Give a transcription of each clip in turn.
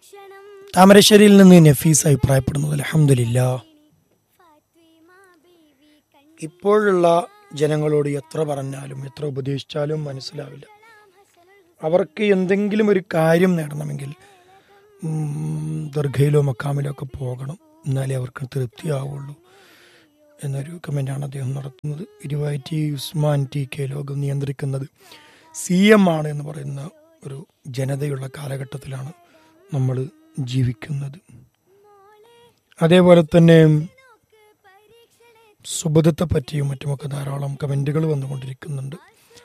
താമരശ്ശേരിയിൽ നിന്ന് നഫീസ് അഭിപ്രായപ്പെടുന്നത് അലഹമില്ല ഇപ്പോഴുള്ള ജനങ്ങളോട് എത്ര പറഞ്ഞാലും എത്ര ഉപദേശിച്ചാലും മനസ്സിലാവില്ല അവർക്ക് എന്തെങ്കിലും ഒരു കാര്യം നേടണമെങ്കിൽ ഉം, ദർഗയിലോ മക്കാമിലോ ഒക്കെ പോകണം എന്നാലേ അവർക്ക് തൃപ്തിയാവുള്ളൂ എന്നൊരു കമൻ്റാണ് അദ്ദേഹം നടത്തുന്നത് ഇരുവാറ്റി ഉസ്മാൻ ടി കെ ലോകം നിയന്ത്രിക്കുന്നത് സി എം ആണ് എന്ന് പറയുന്ന ഒരു ജനതയുള്ള കാലഘട്ടത്തിലാണ് നമ്മൾ ജീവിക്കുന്നത് അതേപോലെ തന്നെ സുബദത്തെ പറ്റിയും മറ്റുമൊക്കെ ധാരാളം കമൻറ്റുകൾ വന്നുകൊണ്ടിരിക്കുന്നുണ്ട്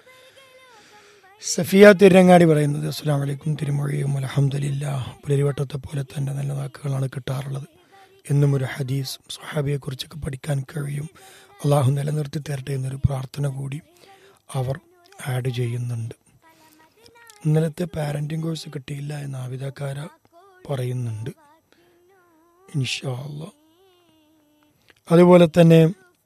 സഫിയ തിരങ്ങാടി പറയുന്നത് അസ്സാം വലൈക്കും തിരുമൊഴിയും അലഹമ്മദില്ല പുലരിവട്ടത്തെ പോലെ തന്നെ നല്ല വാക്കുകളാണ് കിട്ടാറുള്ളത് എന്നും ഒരു ഹദീസ് സുഹാബിയെക്കുറിച്ചൊക്കെ പഠിക്കാൻ കഴിയും അള്ളാഹു നിലനിർത്തി തരട്ടെ എന്നൊരു പ്രാർത്ഥന കൂടി അവർ ആഡ് ചെയ്യുന്നുണ്ട് ഇന്നലത്തെ പാരൻറ്റിങ് കോഴ്സ് കിട്ടിയില്ല എന്ന് ആവിധക്കാര പറയുന്നുണ്ട് ഇൻഷാ അള്ളാ അതുപോലെ തന്നെ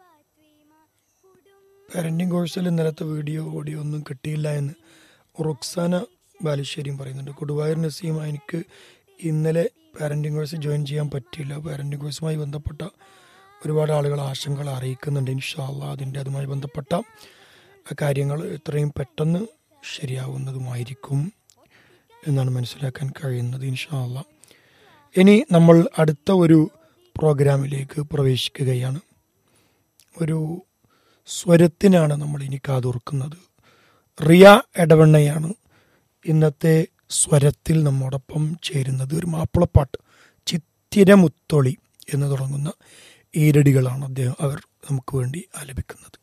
പാരൻറ്റിങ് കോഴ്സിൽ ഇന്നലത്തെ വീഡിയോ ഓഡിയോ ഒന്നും കിട്ടിയില്ല എന്ന് റുക്സാന ബാലുശ്ശേരിയും പറയുന്നുണ്ട് കൊടുവായൂർ നസീമ എനിക്ക് ഇന്നലെ പാരൻറ്റിങ് കോഴ്സ് ജോയിൻ ചെയ്യാൻ പറ്റിയില്ല പാരൻറ്റിങ് കോഴ്സുമായി ബന്ധപ്പെട്ട ഒരുപാട് ആളുകൾ ആശങ്കകൾ അറിയിക്കുന്നുണ്ട് ഇൻഷാല്ല അതിൻ്റെ അതുമായി ബന്ധപ്പെട്ട കാര്യങ്ങൾ എത്രയും പെട്ടെന്ന് ശരിയാവുന്നതുമായിരിക്കും എന്നാണ് മനസ്സിലാക്കാൻ കഴിയുന്നത് ഇൻഷാല്ല ഇനി നമ്മൾ അടുത്ത ഒരു പ്രോഗ്രാമിലേക്ക് പ്രവേശിക്കുകയാണ് ഒരു സ്വരത്തിനാണ് നമ്മൾ ഇനി കാതോർക്കുന്നത് റിയ എടവണ്ണയാണ് ഇന്നത്തെ സ്വരത്തിൽ നമ്മോടൊപ്പം ചേരുന്നത് ഒരു മാപ്പിളപ്പാട്ട് ചിത്തിരമുത്തൊളി എന്ന് തുടങ്ങുന്ന ഈരടികളാണ് അദ്ദേഹം അവർ നമുക്ക് വേണ്ടി ആലപിക്കുന്നത്